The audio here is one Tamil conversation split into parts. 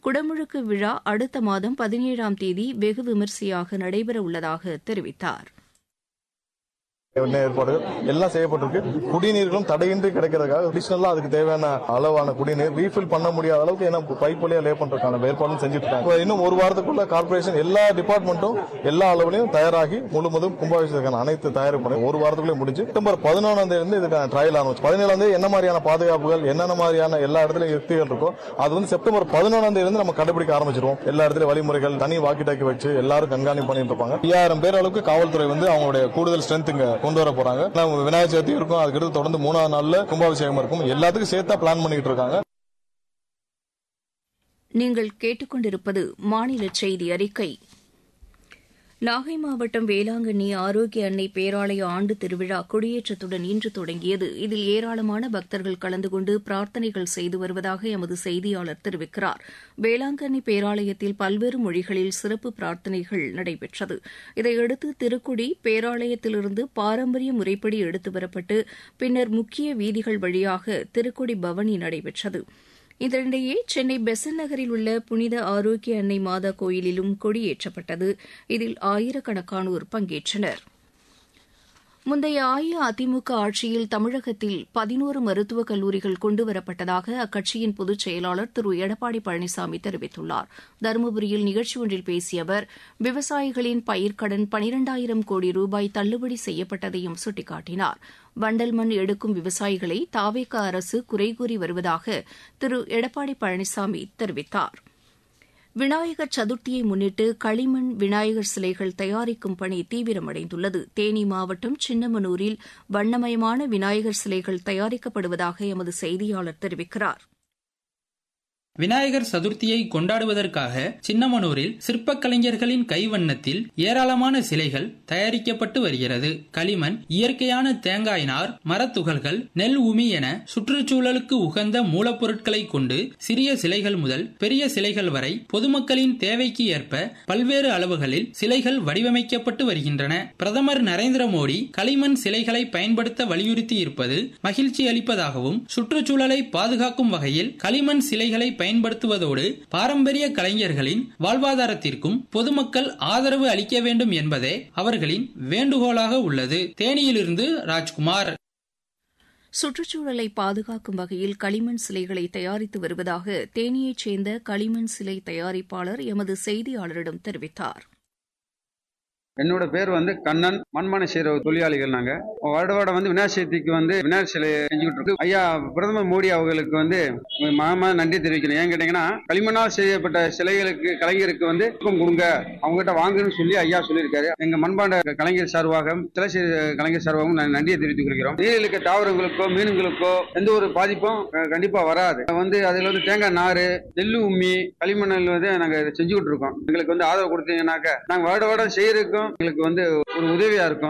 குடமுழுக்கு விழா அடுத்த மாதம் பதினேழாம் தேதி வெகு விமரிசையாக நடைபெற உள்ளதாக தெரிவித்தார் ஏற்பாடுகள் எல்லாம் செய்யப்பட்டிருக்கு குடிநீர்களும் தடையின்றி கிடைக்கிறதுக்காக அடிஷனலா அதுக்கு தேவையான அளவான குடிநீர் ரீஃபில் பண்ண முடியாத அளவுக்கு ஏன்னா பைப் வழியா லே பண்றதுக்கான ஏற்பாடும் செஞ்சுட்டு இருக்காங்க இன்னும் ஒரு வாரத்துக்குள்ள கார்பரேஷன் எல்லா டிபார்ட்மெண்ட்டும் எல்லா அளவுலையும் தயாராகி முழுவதும் கும்பாபிஷேகத்துக்கான அனைத்து தயாரிப்பு ஒரு வாரத்துக்குள்ளே முடிஞ்சு செப்டம்பர் பதினொன்றாம் தேதி இருந்து இதுக்கான ட்ரையல் ஆரம்பிச்சு பதினேழாம் தேதி என்ன மாதிரியான பாதுகாப்புகள் என்னென்ன மாதிரியான எல்லா இடத்துலயும் யுக்திகள் இருக்கோ அது வந்து செப்டம்பர் பதினொன்றாம் தேதி இருந்து நம்ம கடைபிடிக்க ஆரம்பிச்சிருவோம் எல்லா இடத்துலயும் வழிமுறைகள் தனி வாக்கி டாக்கி வச்சு எல்லாரும் கண்காணிப்பு பண்ணிட்டு இருப்பாங்க ஐயாயிரம் பேர் அளவுக்கு காவல்துறை வந்து அவங்களுடைய கூடுதல் ஸ்ட்ரென்த் இங்க கொண்டு வர போறாங்க நம்ம விநாயகர் சதுர்த்தி இருக்கும் அதுக்கடுத்து தொடர்ந்து மூணாவது நாள்ல கும்பாபிஷேகம் இருக்கும் எல்லாத்துக்கும் சேர்த்தா பிளான் பண்ணிட்டு இருக்காங்க நீங்கள் கேட்டுக்கொண்டிருப்பது மாநில செய்தி அறிக்கை நாகை மாவட்டம் வேளாங்கண்ணி ஆரோக்கிய அன்னை பேராலய ஆண்டு திருவிழா கொடியேற்றத்துடன் இன்று தொடங்கியது இதில் ஏராளமான பக்தர்கள் கலந்து கொண்டு பிரார்த்தனைகள் செய்து வருவதாக எமது செய்தியாளர் தெரிவிக்கிறார் வேளாங்கண்ணி பேராலயத்தில் பல்வேறு மொழிகளில் சிறப்பு பிரார்த்தனைகள் நடைபெற்றது இதையடுத்து திருக்குடி பேராலயத்திலிருந்து பாரம்பரிய முறைப்படி எடுத்து வரப்பட்டு பின்னர் முக்கிய வீதிகள் வழியாக திருக்குடி பவனி நடைபெற்றது இதனிடையே சென்னை பெசன் நகரில் உள்ள புனித ஆரோக்கிய அன்னை மாதா கோயிலிலும் கொடியேற்றப்பட்டது இதில் ஆயிரக்கணக்கானோர் பங்கேற்றனர் முந்தைய அஇஅதிமுக ஆட்சியில் தமிழகத்தில் பதினோரு மருத்துவக் கல்லூரிகள் கொண்டுவரப்பட்டதாக அக்கட்சியின் பொதுச் செயலாளர் திரு எடப்பாடி பழனிசாமி தெரிவித்துள்ளார் தருமபுரியில் நிகழ்ச்சி ஒன்றில் பேசிய அவர் விவசாயிகளின் பயிர்க்கடன் பனிரெண்டாயிரம் கோடி ரூபாய் தள்ளுபடி செய்யப்பட்டதையும் சுட்டிக்காட்டினார் வண்டல் மண் எடுக்கும் விவசாயிகளை தாவேக அரசு குறை கூறி வருவதாக திரு எடப்பாடி பழனிசாமி தெரிவித்தார் விநாயகர் சதுர்த்தியை முன்னிட்டு களிமண் விநாயகர் சிலைகள் தயாரிக்கும் பணி தீவிரமடைந்துள்ளது தேனி மாவட்டம் சின்னமனூரில் வண்ணமயமான விநாயகர் சிலைகள் தயாரிக்கப்படுவதாக எமது செய்தியாளர் தெரிவிக்கிறார் விநாயகர் சதுர்த்தியை கொண்டாடுவதற்காக சின்னமனூரில் சிற்பக் கலைஞர்களின் கைவண்ணத்தில் ஏராளமான சிலைகள் தயாரிக்கப்பட்டு வருகிறது களிமண் இயற்கையான தேங்காய் நார் மரத்துகள்கள் நெல் உமி என சுற்றுச்சூழலுக்கு உகந்த மூலப்பொருட்களை கொண்டு சிறிய சிலைகள் முதல் பெரிய சிலைகள் வரை பொதுமக்களின் தேவைக்கு ஏற்ப பல்வேறு அளவுகளில் சிலைகள் வடிவமைக்கப்பட்டு வருகின்றன பிரதமர் நரேந்திர மோடி களிமண் சிலைகளை பயன்படுத்த வலியுறுத்தி இருப்பது மகிழ்ச்சி அளிப்பதாகவும் சுற்றுச்சூழலை பாதுகாக்கும் வகையில் களிமண் சிலைகளை பயன்படுத்துவதோடு பாரம்பரிய கலைஞர்களின் வாழ்வாதாரத்திற்கும் பொதுமக்கள் ஆதரவு அளிக்க வேண்டும் என்பதே அவர்களின் வேண்டுகோளாக உள்ளது தேனியிலிருந்து ராஜ்குமார் சுற்றுச்சூழலை பாதுகாக்கும் வகையில் களிமண் சிலைகளை தயாரித்து வருவதாக தேனியைச் சேர்ந்த களிமண் சிலை தயாரிப்பாளர் எமது செய்தியாளரிடம் தெரிவித்தார் என்னோட பேர் வந்து கண்ணன் மண்மனை செய்கிற தொழிலாளிகள் நாங்க வருட வருடம் வந்து விநாயகர் சதுர்த்திக்கு வந்து விநாயகர் சிலை செஞ்சுக்கிட்டு இருக்கு ஐயா பிரதமர் மோடி அவர்களுக்கு வந்து மகமா நன்றி தெரிவிக்கணும் ஏன் கேட்டீங்கன்னா களிமண்ணால் செய்யப்பட்ட சிலைகளுக்கு கலைஞருக்கு வந்து ஊக்கம் கொடுங்க அவங்ககிட்ட வாங்குன்னு சொல்லி ஐயா சொல்லியிருக்காரு எங்க மண்பாண்ட கலைஞர் சார்பாக சிலை செய்த கலைஞர் சார்பாகவும் நான் நன்றியை தெரிவித்துக் கொள்கிறோம் நீரில் இருக்க தாவரங்களுக்கோ மீன்களுக்கோ எந்த ஒரு பாதிப்பும் அஹ், கண்டிப்பா வராது வந்து அதுல வந்து தேங்காய் நாறு நெல்லு உம்மி களிமண்ணில் வந்து நாங்க இதை செஞ்சுக்கிட்டு இருக்கோம் எங்களுக்கு வந்து ஆதரவு கொடுத்தீங்கன்னாக்க நாங்க வருட வருடம் செய்யறதுக்கும் எங்களுக்கு வந்து ஒரு உதவியா இருக்கும்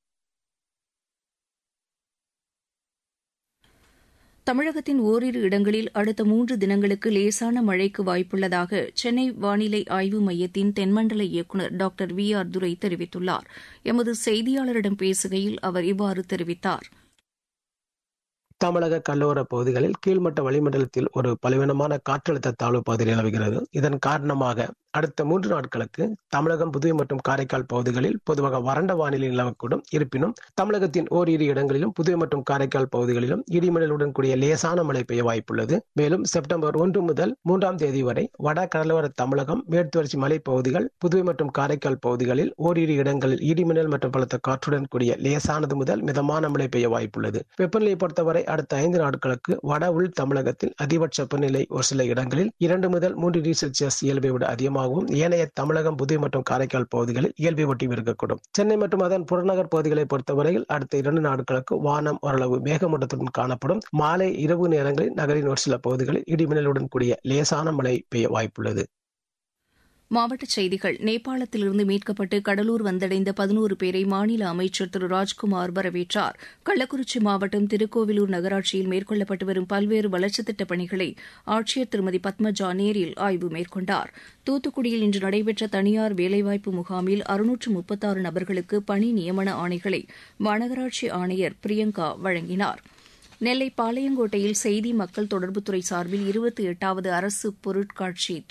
தமிழகத்தின் ஓரிரு இடங்களில் அடுத்த மூன்று தினங்களுக்கு லேசான மழைக்கு வாய்ப்புள்ளதாக சென்னை வானிலை ஆய்வு மையத்தின் தென்மண்டல இயக்குநர் டாக்டர் வி ஆர் துரை தெரிவித்துள்ளார் எமது செய்தியாளரிடம் பேசுகையில் அவர் இவ்வாறு தெரிவித்தார் தமிழக கடலோர பகுதிகளில் கீழ்மட்ட வளிமண்டலத்தில் ஒரு பலவீனமான காற்றழுத்த தாழ்வு பகுதி நிலவுகிறது இதன் காரணமாக அடுத்த மூன்று நாட்களுக்கு தமிழகம் புதுவை மற்றும் காரைக்கால் பகுதிகளில் பொதுவாக வறண்ட வானிலை நிலவக்கூடும் இருப்பினும் தமிழகத்தின் ஓரிரு இடங்களிலும் புதுவை மற்றும் காரைக்கால் பகுதிகளிலும் இடிமழலுடன் கூடிய லேசான மழை பெய்ய வாய்ப்புள்ளது மேலும் செப்டம்பர் ஒன்று முதல் மூன்றாம் தேதி வரை வட கடலோர தமிழகம் மேற்குவரிசை மலைப்பகுதிகள் புதுவை மற்றும் காரைக்கால் பகுதிகளில் ஓரிரு இடங்களில் இடிமின்னல் மற்றும் பலத்த காற்றுடன் கூடிய லேசானது முதல் மிதமான மழை பெய்ய வாய்ப்புள்ளது வெப்பநிலையை பொறுத்தவரை அடுத்த ஐந்து நாட்களுக்கு வட உள் தமிழகத்தில் அதிகபட்ச வெப்பநிலை ஒரு சில இடங்களில் இரண்டு முதல் மூன்று டிகிரி செல்சியஸ் இயல்பை விட அதிகமாகவும் ஏனைய தமிழகம் புதுவை மற்றும் காரைக்கால் பகுதிகளில் இயல்பை ஒட்டி இருக்கக்கூடும் சென்னை மற்றும் அதன் புறநகர் பகுதிகளை பொறுத்தவரையில் அடுத்த இரண்டு நாட்களுக்கு வானம் ஓரளவு மேகமூட்டத்துடன் காணப்படும் மாலை இரவு நேரங்களில் நகரின் ஒரு சில பகுதிகளில் இடிமின்னலுடன் கூடிய லேசான மழை பெய்ய வாய்ப்புள்ளது மாவட்டச் செய்திகள் நேபாளத்திலிருந்து மீட்கப்பட்டு கடலூர் வந்தடைந்த பதினோரு பேரை மாநில அமைச்சர் திரு ராஜ்குமார் வரவேற்றார் கள்ளக்குறிச்சி மாவட்டம் திருக்கோவிலூர் நகராட்சியில் மேற்கொள்ளப்பட்டு வரும் பல்வேறு வளர்ச்சித் திட்டப் பணிகளை ஆட்சியர் திருமதி பத்மஜா நேரில் ஆய்வு மேற்கொண்டார் தூத்துக்குடியில் இன்று நடைபெற்ற தனியார் வேலைவாய்ப்பு முகாமில் அறுநூற்று முப்பத்தாறு நபர்களுக்கு பணி நியமன ஆணைகளை மாநகராட்சி ஆணையர் பிரியங்கா வழங்கினார் நெல்லை பாளையங்கோட்டையில் செய்தி மக்கள் தொடர்புத்துறை சார்பில் இருபத்தி எட்டாவது அரசு பொருட்காட்சி